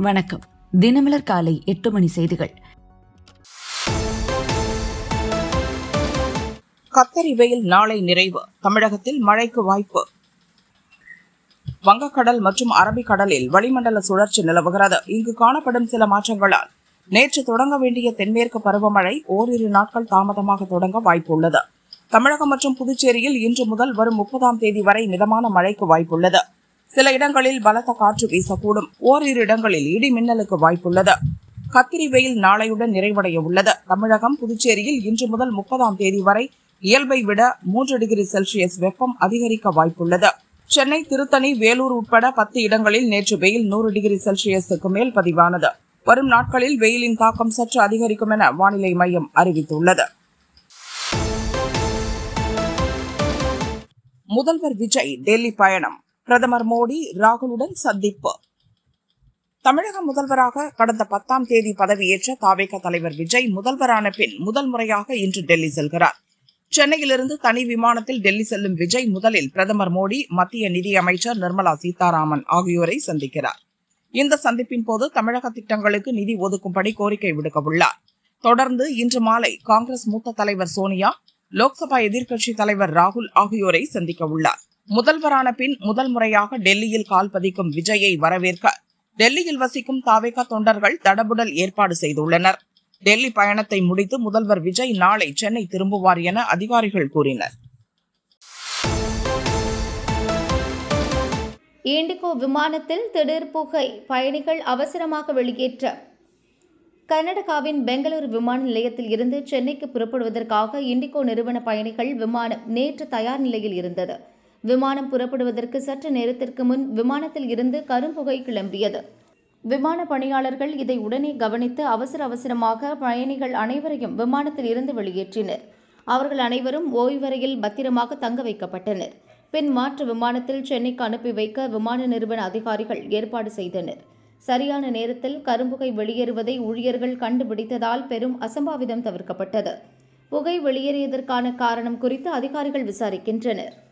வணக்கம் தினமலர் காலை எட்டு மணி செய்திகள் கத்தரி வெயில் நாளை நிறைவு தமிழகத்தில் மழைக்கு வாய்ப்பு வங்கக்கடல் மற்றும் அரபிக்கடலில் வளிமண்டல சுழற்சி நிலவுகிறது இங்கு காணப்படும் சில மாற்றங்களால் நேற்று தொடங்க வேண்டிய தென்மேற்கு பருவமழை ஓரிரு நாட்கள் தாமதமாக தொடங்க வாய்ப்புள்ளது தமிழகம் மற்றும் புதுச்சேரியில் இன்று முதல் வரும் முப்பதாம் தேதி வரை மிதமான மழைக்கு வாய்ப்புள்ளது சில இடங்களில் பலத்த காற்று வீசக்கூடும் ஓரிரு இடங்களில் இடி மின்னலுக்கு வாய்ப்புள்ளது கத்திரி வெயில் நாளையுடன் நிறைவடைய உள்ளது தமிழகம் புதுச்சேரியில் இன்று முதல் முப்பதாம் தேதி வரை இயல்பை விட மூன்று டிகிரி செல்சியஸ் வெப்பம் அதிகரிக்க வாய்ப்புள்ளது சென்னை திருத்தணி வேலூர் உட்பட பத்து இடங்களில் நேற்று வெயில் நூறு டிகிரி செல்சியஸுக்கு மேல் பதிவானது வரும் நாட்களில் வெயிலின் தாக்கம் சற்று அதிகரிக்கும் என வானிலை மையம் அறிவித்துள்ளது முதல்வர் விஜய் டெல்லி பயணம் பிரதமர் மோடி ராகுலுடன் சந்திப்பு தமிழக முதல்வராக கடந்த பத்தாம் தேதி பதவியேற்ற தாவேக தலைவர் விஜய் முதல்வரான பின் முதல் முறையாக இன்று டெல்லி செல்கிறார் சென்னையிலிருந்து தனி விமானத்தில் டெல்லி செல்லும் விஜய் முதலில் பிரதமர் மோடி மத்திய நிதியமைச்சர் நிர்மலா சீதாராமன் ஆகியோரை சந்திக்கிறார் இந்த சந்திப்பின் போது தமிழக திட்டங்களுக்கு நிதி ஒதுக்கும்படி கோரிக்கை விடுக்க உள்ளார் தொடர்ந்து இன்று மாலை காங்கிரஸ் மூத்த தலைவர் சோனியா லோக்சபா எதிர்க்கட்சித் தலைவர் ராகுல் ஆகியோரை சந்திக்க உள்ளார் முதல்வரான பின் முதல் முறையாக டெல்லியில் கால் பதிக்கும் விஜயை வரவேற்க டெல்லியில் வசிக்கும் தாவேகா தொண்டர்கள் தடபுடல் ஏற்பாடு செய்துள்ளனர் டெல்லி பயணத்தை முடித்து முதல்வர் விஜய் நாளை சென்னை திரும்புவார் என அதிகாரிகள் கூறினர் இண்டிகோ விமானத்தில் திடீர் புகை பயணிகள் அவசரமாக வெளியேற்ற கர்நாடகாவின் பெங்களூரு விமான நிலையத்தில் இருந்து சென்னைக்கு புறப்படுவதற்காக இண்டிகோ நிறுவன பயணிகள் விமானம் நேற்று தயார் நிலையில் இருந்தது விமானம் புறப்படுவதற்கு சற்று நேரத்திற்கு முன் விமானத்தில் இருந்து கரும்புகை கிளம்பியது விமான பணியாளர்கள் இதை உடனே கவனித்து அவசர அவசரமாக பயணிகள் அனைவரையும் விமானத்தில் இருந்து வெளியேற்றினர் அவர்கள் அனைவரும் ஓய்வறையில் பத்திரமாக தங்க வைக்கப்பட்டனர் பின் மாற்று விமானத்தில் சென்னைக்கு அனுப்பி வைக்க விமான நிறுவன அதிகாரிகள் ஏற்பாடு செய்தனர் சரியான நேரத்தில் கரும்புகை வெளியேறுவதை ஊழியர்கள் கண்டுபிடித்ததால் பெரும் அசம்பாவிதம் தவிர்க்கப்பட்டது புகை வெளியேறியதற்கான காரணம் குறித்து அதிகாரிகள் விசாரிக்கின்றனர்